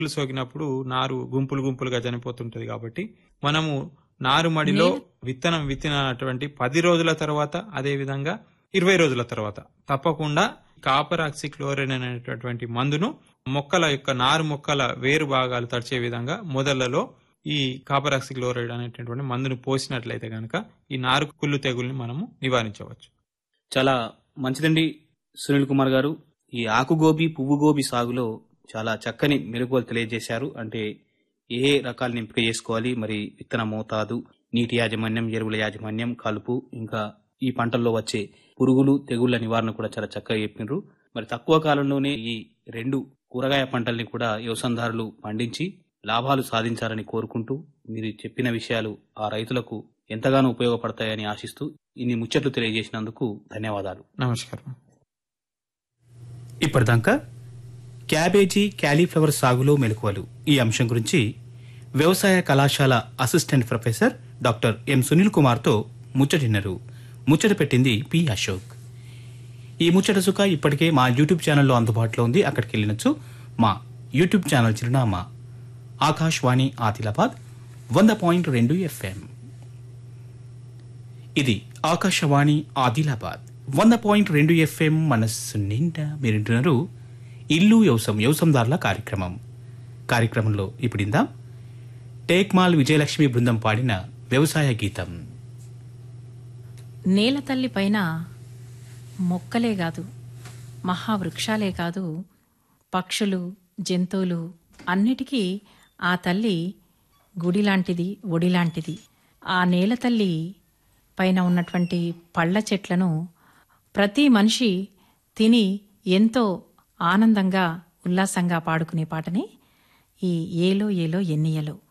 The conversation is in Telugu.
సోకినప్పుడు నారు గుంపులు గుంపులుగా చనిపోతుంటది కాబట్టి మనము నారు మడిలో విత్తనం విత్తినటువంటి పది రోజుల తర్వాత అదే విధంగా ఇరవై రోజుల తర్వాత తప్పకుండా కాపర్ ఆక్సిక్లోరైడ్ అనేటటువంటి మందును మొక్కల యొక్క నారు మొక్కల వేరు భాగాలు తడిచే విధంగా మొదళ్లలో ఈ కాపర్ ఆక్సిక్లోరైడ్ అనేటటువంటి మందును పోసినట్లయితే గనక ఈ నారు కుళ్ళు తెగుల్ని మనము నివారించవచ్చు చాలా మంచిదండి సునీల్ కుమార్ గారు ఈ ఆకుగోబి పువ్వు గోబి సాగులో చాలా చక్కని మెరుగులు తెలియజేశారు అంటే ఏ రకాలను ఎంపిక చేసుకోవాలి మరి విత్తన మోతాదు నీటి యాజమాన్యం ఎరువుల యాజమాన్యం కలుపు ఇంకా ఈ పంటల్లో వచ్చే పురుగులు తెగుళ్ల నివారణ కూడా చాలా చక్కగా చెప్పినారు మరి తక్కువ కాలంలోనే ఈ రెండు కూరగాయ పంటల్ని కూడా వ్యవసాయదారులు పండించి లాభాలు సాధించాలని కోరుకుంటూ మీరు చెప్పిన విషయాలు ఆ రైతులకు ఎంతగానో ఉపయోగపడతాయని ఆశిస్తూ ఇన్ని ముచ్చట్లు తెలియజేసినందుకు ధన్యవాదాలు నమస్కారం ఇప్పటిదాకా క్యాబేజీ క్యాలీఫ్లవర్ సాగులో మెలకువలు ఈ అంశం గురించి వ్యవసాయ కళాశాల assistant professor doctor M Sunil కుమార్తో ముచ్చటిన్నారు ముచ్చట పెట్టింది పి అశోక్ ఈ ముచ్చట సుఖ ఇప్పటికే మా యూట్యూబ్ ఛానల్లో అందుబాటులో ఉంది అక్కడికి వెళ్ళినచ్చు మా యూట్యూబ్ ఛానల్ చిరునామా ఆకాశవాణి ఆదిలాబాద్ వంద పాయింట్ రెండు ఎఫ్ఎం ఇది ఆకాశవాణి ఆదిలాబాద్ వంద పాయింట్ రెండు ఎఫ్ఎం మనస్సు నిండా మీరింటున్నారు ఇల్లు వ్యవసం వ్యవసందారుల కార్యక్రమం కార్యక్రమంలో ఇప్పుడిందాం టేక్మాల్ విజయలక్ష్మి బృందం పాడిన వ్యవసాయ గీతం నేల తల్లి పైన మొక్కలే కాదు మహావృక్షాలే కాదు పక్షులు జంతువులు అన్నిటికీ ఆ తల్లి గుడి లాంటిది ఒడి లాంటిది ఆ నేల తల్లి పైన ఉన్నటువంటి పళ్ళ చెట్లను ప్రతి మనిషి తిని ఎంతో ఆనందంగా ఉల్లాసంగా పాడుకునే పాటనే ఈ ఏలో ఏలో ఎన్నియలో